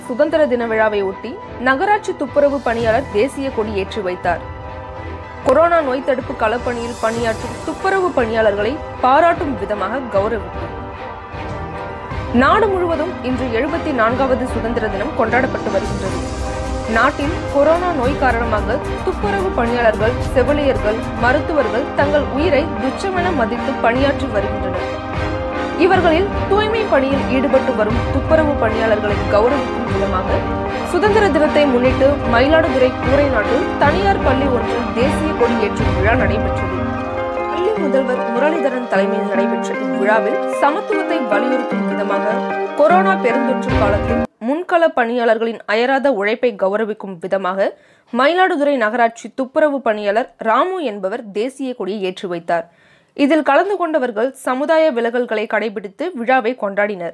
சுதந்திர தின விழாவை ஒட்டி நகராட்சி துப்புரவு பணியாளர் தேசிய கொடி ஏற்றி வைத்தார் கொரோனா நோய் தடுப்பு களப்பணியில் பணியாற்றும் துப்புரவு பணியாளர்களை பாராட்டும் விதமாக கௌரவித்தார் நாடு முழுவதும் இன்று எழுபத்தி நான்காவது சுதந்திர தினம் கொண்டாடப்பட்டு வருகின்றது நாட்டில் கொரோனா நோய் காரணமாக துப்புரவு பணியாளர்கள் செவிலியர்கள் மருத்துவர்கள் தங்கள் உயிரை துச்சமென மதித்து பணியாற்றி வருகின்றனர் இவர்களில் தூய்மை பணியில் ஈடுபட்டு வரும் துப்புரவு பணியாளர்களை கௌரவிக்கும் விதமாக சுதந்திர தினத்தை முன்னிட்டு மயிலாடுதுறை கூரை நாட்டில் தனியார் பள்ளி ஒன்றில் தேசிய கொடி ஏற்றும் விழா நடைபெற்றது பள்ளி முதல்வர் முரளிதரன் தலைமையில் நடைபெற்ற இவ்விழாவில் சமத்துவத்தை வலியுறுத்தும் விதமாக கொரோனா பெருந்தொற்று காலத்தில் முன்கள பணியாளர்களின் அயராத உழைப்பை கௌரவிக்கும் விதமாக மயிலாடுதுறை நகராட்சி துப்புரவு பணியாளர் ராமு என்பவர் தேசிய கொடியை ஏற்றி வைத்தார் இதில் கலந்து கொண்டவர்கள் சமுதாய விலகல்களை கடைபிடித்து விழாவை கொண்டாடினர்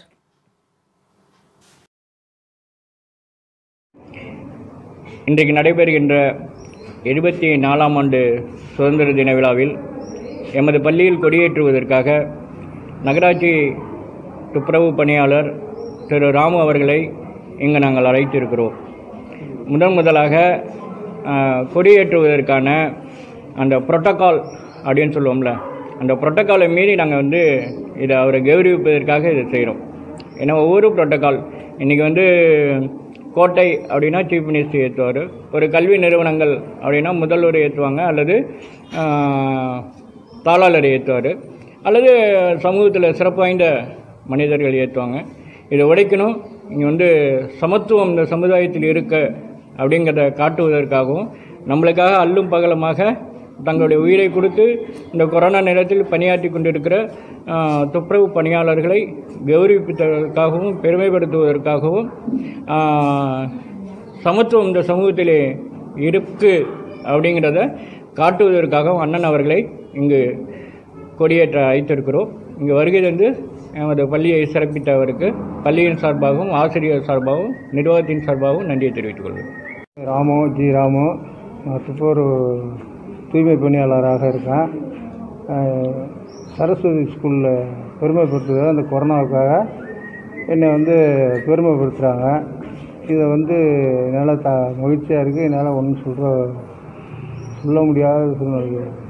இன்றைக்கு நடைபெறுகின்ற எழுபத்தி நாலாம் ஆண்டு சுதந்திர தின விழாவில் எமது பள்ளியில் கொடியேற்றுவதற்காக நகராட்சி துப்புரவு பணியாளர் திரு ராமு அவர்களை இங்கு நாங்கள் அழைத்திருக்கிறோம் முதன் முதலாக ஆஹ், கொடியேற்றுவதற்கான அந்த புரோட்டோகால் அப்படின்னு சொல்லுவோம்ல அந்த புரோட்டோகாலை மீறி நாங்கள் வந்து இதை அவரை கௌரவிப்பதற்காக இதை செய்கிறோம் ஏன்னா ஒவ்வொரு புரோட்டோகால் இன்றைக்கி வந்து கோட்டை அப்படின்னா சீஃப் மினிஸ்டர் ஏற்றுவார் ஒரு கல்வி நிறுவனங்கள் அப்படின்னா முதல்வர் ஏற்றுவாங்க அல்லது ஆஹ், தாளாளர் ஏற்றுவார் அல்லது சமூகத்தில் சிறப்பு வாய்ந்த மனிதர்கள் ஏற்றுவாங்க இதை உடைக்கணும் இங்கே வந்து சமத்துவம் இந்த சமுதாயத்தில் இருக்க அப்படிங்கிறத காட்டுவதற்காகவும் நம்மளுக்காக அல்லும் பகலமாக தங்களுடைய உயிரை கொடுத்து இந்த கொரோனா நேரத்தில் பணியாற்றி கொண்டிருக்கிற ஆஹ், துப்புரவு பணியாளர்களை கௌரவிப்பதற்காகவும் பெருமைப்படுத்துவதற்காகவும் ஆஹ், சமத்துவம் இந்த சமூகத்திலே இருக்கு அப்படிங்கிறத காட்டுவதற்காகவும் அண்ணன் அவர்களை இங்கு கொடியேற்ற அழைத்திருக்கிறோம் இங்கு வருகை தந்து எமது பள்ளியை சிறப்பித்த அவருக்கு பள்ளியின் சார்பாகவும் ஆசிரியர் சார்பாகவும் நிர்வாகத்தின் சார்பாகவும் நன்றியை தெரிவித்துக் கொள்கிறேன் ராமு ஜி ராமு நான் துப்புரவு தூய்மை பணியாளராக இருக்கேன் அஹ், சரஸ்வதி ஸ்கூலில் பெருமைப்படுத்துகிற அந்த கொரோனாவுக்காக என்னை வந்து பெருமைப்படுத்துகிறாங்க இதை வந்து என்னால் த மகிழ்ச்சியாக இருக்குது என்னால் ஒன்றும் சொல்கிற சொல்ல முடியாத சூழ்நிலை